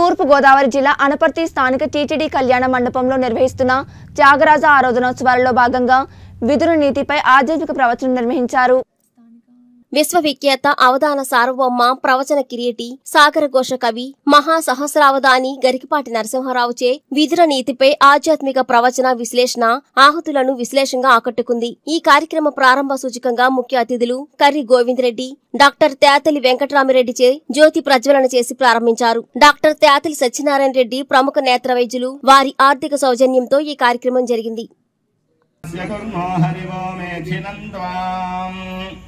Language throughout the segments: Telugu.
తూర్పు గోదావరి జిల్లా అనపర్తి స్థానిక టీటీడీ కళ్యాణ మండపంలో నిర్వహిస్తున్న త్యాగరాజ ఆరాధనోత్సవాలలో భాగంగా విధుల నీతిపై ఆధ్యాత్మిక ప్రవచనం నిర్వహించారు విశ్వవిఖ్యాత అవధాన సార్వభౌమ ప్రవచన కిరీటి సాగర ఘోష కవి మహాసహస్రావధాని గరికపాటి నరసింహారావుచే విధుల నీతిపై ఆధ్యాత్మిక ప్రవచన విశ్లేషణ ఆహుతులను విశ్లేషంగా ఆకట్టుకుంది ఈ కార్యక్రమ ప్రారంభ సూచకంగా ముఖ్య అతిథులు కర్రి గోవిందరెడ్డి డాక్టర్ తేతలి వెంకటరామిరెడ్డిచే జ్యోతి ప్రజ్వలన చేసి ప్రారంభించారు డాక్టర్ తేతలి సత్యనారాయణ రెడ్డి ప్రముఖ నేత్ర వైద్యులు వారి ఆర్థిక సౌజన్యంతో ఈ కార్యక్రమం జరిగింది కుర్మో హరివో మేధినం త్వాం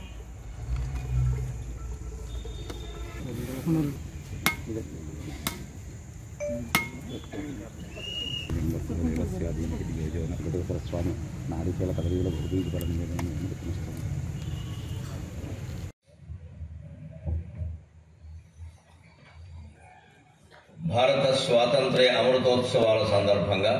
స్వామి నారికేల పదవిలో భూబీజబలం భారత స్వాతంత్ర్య అమృతోత్సవాల సందర్భంగా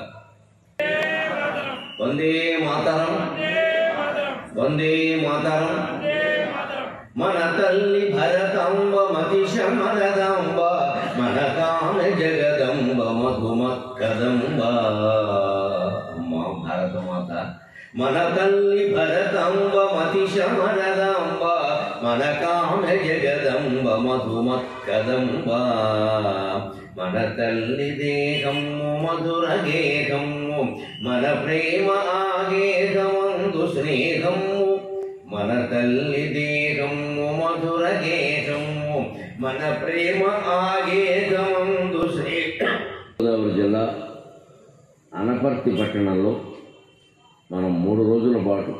వందే మాతరం వందే మాతరం మన తల్లి భరతంబ మతిశమరదంబ మన కామ జగదంబ మధుమక్కదంబ అమ్మా భారత మాత మన తల్లి భరతంబ మతిశమరదంబ మన కామ జగదంబ మధుమక్కదంబ మన తల్లి దేహము మధుర గేహము మన ప్రేమ ఆగేహమందు స్నేహము మన తల్లి దేహము మధుర గేహము మన ప్రేమ ఆగేహమందు స్నేహం గోదావరి జిల్లా అనపర్తి పట్టణంలో మనం మూడు రోజుల పాటు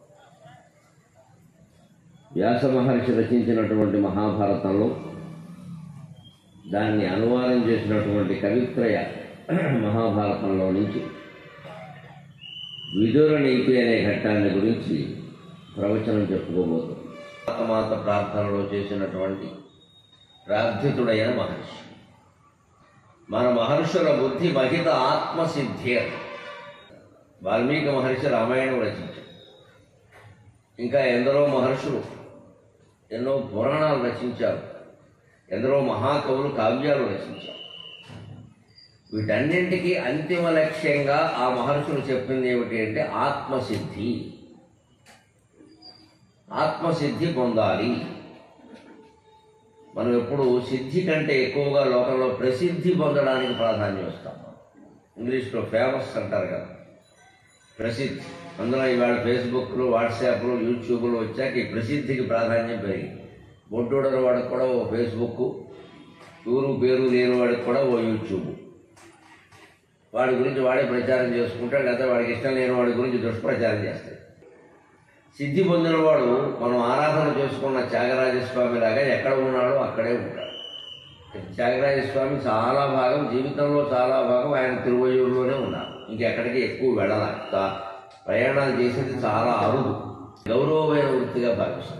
వ్యాస మహర్షి రచించినటువంటి మహాభారతంలో దాన్ని అనువాదం చేసినటువంటి కవిత్రయ మహాభారతంలో నుంచి విదుర నీతి అనే ఘట్టాన్ని గురించి ప్రవచనం చెప్పుకోబోతుంది మాత ప్రార్థనలో చేసినటువంటి ప్రార్థితుడైన మహర్షి మన మహర్షుల బుద్ధి మహిత ఆత్మసిద్ధి వాల్మీకి మహర్షి రామాయణం రచించారు ఇంకా ఎందరో మహర్షులు ఎన్నో పురాణాలు రచించారు ఎందరో మహాకవులు కావ్యాలు రచించారు వీటన్నింటికీ అంతిమ లక్ష్యంగా ఆ మహర్షులు చెప్పింది ఏమిటి అంటే ఆత్మసిద్ధి ఆత్మసిద్ధి పొందాలి మనం ఎప్పుడు సిద్ధి కంటే ఎక్కువగా లోకంలో ప్రసిద్ధి పొందడానికి ప్రాధాన్యం ఇస్తాం ఇంగ్లీష్లో ఫేమస్ అంటారు కదా ప్రసిద్ధి అందులో ఇవాళ ఫేస్బుక్లు వాట్సాప్లు యూట్యూబ్లు వచ్చాక ఈ ప్రసిద్ధికి ప్రాధాన్యం పెరిగింది బొడ్డోడని వాడికి కూడా ఓ ఫేస్బుక్ ఊరు పేరు లేని వాడికి కూడా ఓ యూట్యూబ్ వాడి గురించి వాడే ప్రచారం చేసుకుంటాడు లేదా వాడికి ఇష్టం లేని వాడి గురించి దుష్ప్రచారం చేస్తాడు సిద్ధి పొందినవాడు మనం ఆరాధన చేసుకున్న త్యాగరాజస్వామి లాగా ఎక్కడ ఉన్నాడో అక్కడే ఉంటాడు త్యాగరాజస్వామి చాలా భాగం జీవితంలో చాలా భాగం ఆయన తిరువయ్యూరులోనే ఉన్నారు ఇంకెక్కడికి ఎక్కువ వెళ్ళాల ప్రయాణాలు చేసేది చాలా అరుదు గౌరవమైన వృత్తిగా భావిస్తారు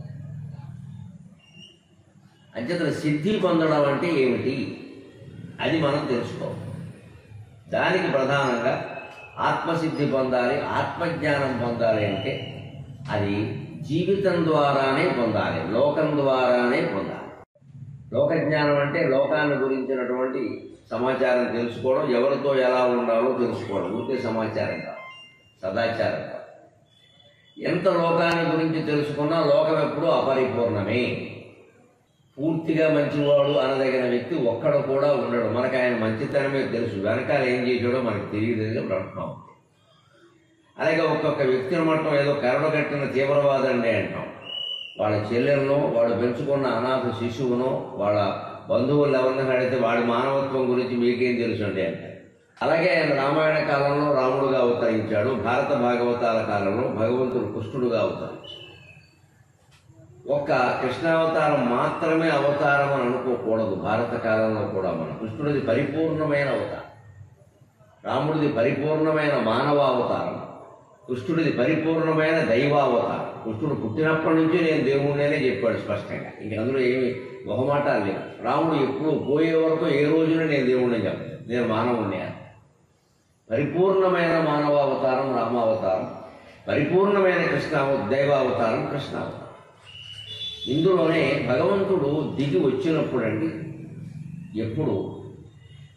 అంచేతన సిద్ధి పొందడం అంటే ఏమిటి అది మనం తెలుసుకోవాలి దానికి ప్రధానంగా ఆత్మసిద్ధి పొందాలి ఆత్మజ్ఞానం పొందాలి అంటే అది జీవితం ద్వారానే పొందాలి లోకం ద్వారానే పొందాలి లోకజ్ఞానం అంటే లోకాన్ని గురించినటువంటి సమాచారం తెలుసుకోవడం ఎవరితో ఎలా ఉండాలో తెలుసుకోవడం ఊరికే సమాచారం కాదు సదాచారం కాదు ఎంత లోకాన్ని గురించి తెలుసుకున్నా లోకం ఎప్పుడూ అపరిపూర్ణమే పూర్తిగా మంచివాడు అనదగిన వ్యక్తి ఒక్కడు కూడా ఉండడు మనకు ఆయన మంచితనమే తెలుసు వెనకాల ఏం చేసాడో మనకు తెలియదు అంటున్నాం అలాగే ఒక్కొక్క వ్యక్తిని మట్టం ఏదో కరడు కట్టిన తీవ్రవాదండి అంటాం వాళ్ళ చెల్లెలను వాడు పెంచుకున్న అనాథ శిశువును వాళ్ళ బంధువులు ఎవరిని అడిగితే వాడి మానవత్వం గురించి మీకేం తెలుసండి అంటే అలాగే ఆయన రామాయణ కాలంలో రాముడుగా అవతరించాడు భారత భాగవతాల కాలంలో భగవంతుడు కృష్ణుడుగా అవతరించాడు ఒక్క కృష్ణావతారం మాత్రమే అవతారం అని అనుకోకూడదు భారత కాలంలో కూడా మనం కృష్ణుడిది పరిపూర్ణమైన అవతారం రాముడిది పరిపూర్ణమైన మానవ అవతారం కృష్ణుడిది పరిపూర్ణమైన దైవావతారం కృష్ణుడు పుట్టినప్పటి నుంచి నేను దేవుడినే చెప్పాడు స్పష్టంగా ఇంక అందులో ఏమి మొహమాటాలు లేవు రాముడు ఎప్పుడు పోయే వరకు ఏ రోజున నేను దేవుడిని చెప్పలేదు నేను మానవుణ్ణి అని పరిపూర్ణమైన మానవావతారం రామావతారం పరిపూర్ణమైన కృష్ణ దైవావతారం కృష్ణావతారం ఇందులోనే భగవంతుడు దిగి వచ్చినప్పుడండి ఎప్పుడు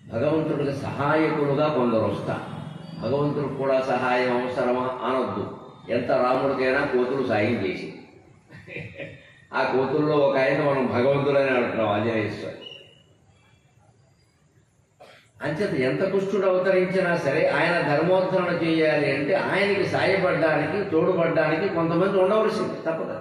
భగవంతుడికి సహాయకులుగా కొందరు వస్తారు భగవంతుడికి కూడా సహాయం అవసరమా అనొద్దు ఎంత రాముడికైనా కోతులు సాయం చేసి ఆ కోతుల్లో ఒక ఆయన మనం భగవంతుడని అంటున్నాం ఆంజనేశ్వరి అంచేత ఎంత కుష్ఠుడు అవతరించినా సరే ఆయన ధర్మోద్ధరణ చేయాలి అంటే ఆయనకి సాయపడడానికి తోడుపడడానికి కొంతమంది ఉండవలసింది తప్పదు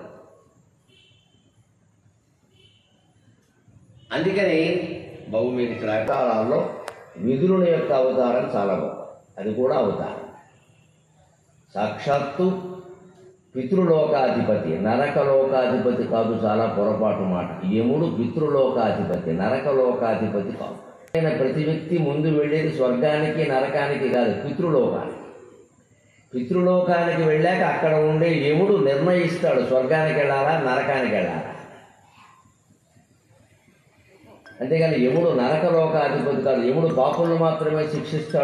అందుకని బహుమీని ఇక్కడ అవతారాల్లో విదురుని యొక్క అవతారం చాలా గొప్ప అది కూడా అవతారం సాక్షాత్తు పితృలోకాధిపతి నరకలోకాధిపతి కాదు చాలా పొరపాటు మాట యముడు పితృలోకాధిపతి నరకలోకాధిపతి కాదు ఆయన ప్రతి వ్యక్తి ముందు వెళ్ళేది స్వర్గానికి నరకానికి కాదు పితృలోకానికి పితృలోకానికి వెళ్ళాక అక్కడ ఉండే యముడు నిర్ణయిస్తాడు స్వర్గానికి వెళ్ళాలా నరకానికి వెళ్ళాలా అంతేగాని యముడు నరకలోకాధిపతి కాదు యముడు పాపులను మాత్రమే శిక్షిస్తాడు